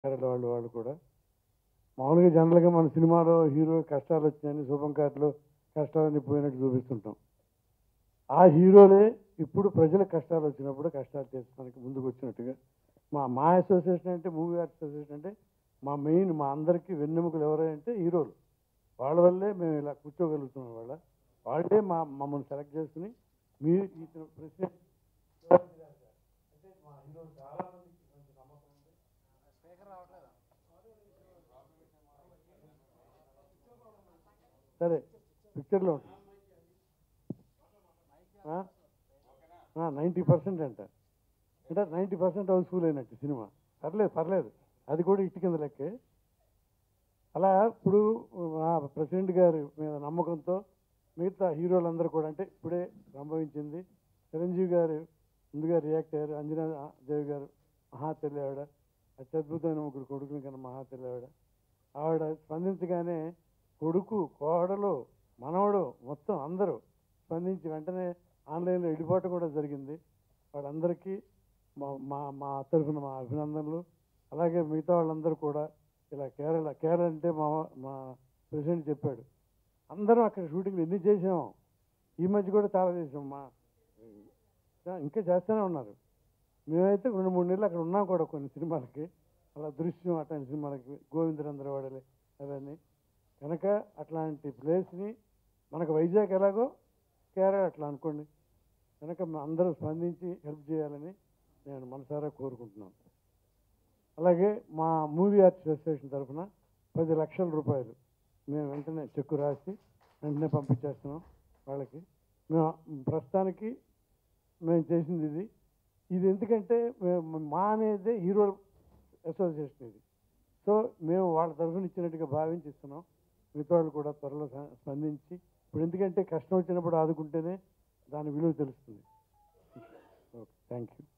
కేరళ వాళ్ళు వాళ్ళు కూడా మామూలుగా జనరల్గా మన సినిమాలో హీరో కష్టాలు వచ్చినాయని శుభం కార్డులో కష్టాలన్నీ పోయినట్టు చూపిస్తుంటాం ఆ హీరోలే ఇప్పుడు ప్రజల కష్టాలు వచ్చినప్పుడు కష్టాలు తీర్చడానికి ముందుకు వచ్చినట్టుగా మా మా అసోసియేషన్ అంటే మూవీ ఆర్ట్ అసోసియేషన్ అంటే మా మెయిన్ మా అందరికీ వెన్నెముకలు ఎవరంటే హీరోలు వాళ్ళ వల్లే మేము ఇలా కూర్చోగలుగుతున్నాం వాళ్ళ వాళ్ళే మా మమ్మల్ని సెలెక్ట్ చేసుకుని మీరు ఇతను ప్రెసిడెంట్ అంటే మా హీరోలు చాలా మందికి కొంచెం నమ్మకం ఉంది సరే పిక్చర్లో ఉంటుంది నైంటీ పర్సెంట్ అంట అంటే నైంటీ పర్సెంట్ హౌస్ఫుల్ అయినట్టు సినిమా పర్లేదు పర్లేదు అది కూడా ఇటు కింద లెక్కే అలా ఇప్పుడు మా ప్రెసిడెంట్ గారి మీద నమ్మకంతో మిగతా హీరోలందరూ కూడా అంటే ఇప్పుడే సంభవించింది చిరంజీవి గారు ముందుగా రియాక్ట్ అయ్యారు అంజనా దేవి గారు మహాతల్లి ఆవిడ అత్యద్భుతమైన ముగ్గురు కొడుకుని కన్నా మహాతల్లి ఆవిడ ఆవిడ స్పందించగానే కొడుకు కోడలు మనవడు మొత్తం అందరూ స్పందించి వెంటనే ఆన్లైన్లో వెళ్ళిపోవటం కూడా జరిగింది వాళ్ళందరికీ మా మా మా తరఫున మా అభినందనలు అలాగే మిగతా వాళ్ళందరూ కూడా ఇలా కేరళ కేరళ అంటే మా మా ప్రెసిడెంట్ చెప్పాడు అందరం అక్కడ షూటింగ్లు ఎన్ని చేసాం ఈ మధ్య కూడా చాలా చేసాం మా ఇంకా చేస్తూనే ఉన్నారు మేమైతే రెండు మూడు నెలలు అక్కడ ఉన్నాం కూడా కొన్ని సినిమాలకి అలా దృశ్యం అట్లాంటి సినిమాలకి గోవిందరందరూ వాడలే అవన్నీ కనుక అట్లాంటి ప్లేస్ని మనకు వైజాగ్ ఎలాగో కేరళ అట్లా అనుకోండి కనుక మా అందరూ స్పందించి హెల్ప్ చేయాలని నేను మనసారా కోరుకుంటున్నాను అలాగే మా మూవీ ఆర్ట్స్ అసోసియేషన్ తరఫున పది లక్షల రూపాయలు మేము వెంటనే చెక్కు రాసి వెంటనే పంపించేస్తున్నాం వాళ్ళకి మేము ప్రస్తుతానికి మేము చేసింది ఇది ఇది ఎందుకంటే మేము మా అనేది హీరో అసోసియేషన్ ఇది సో మేము వాళ్ళ తరఫున ఇచ్చినట్టుగా భావించి ఇస్తున్నాం మిగతా వాళ్ళు కూడా త్వరలో స- స్పందించి ఇప్పుడు ఎందుకంటే కష్టం వచ్చినప్పుడు ఆదుకుంటేనే దాని విలువ తెలుస్తుంది ఓకే థ్యాంక్ యూ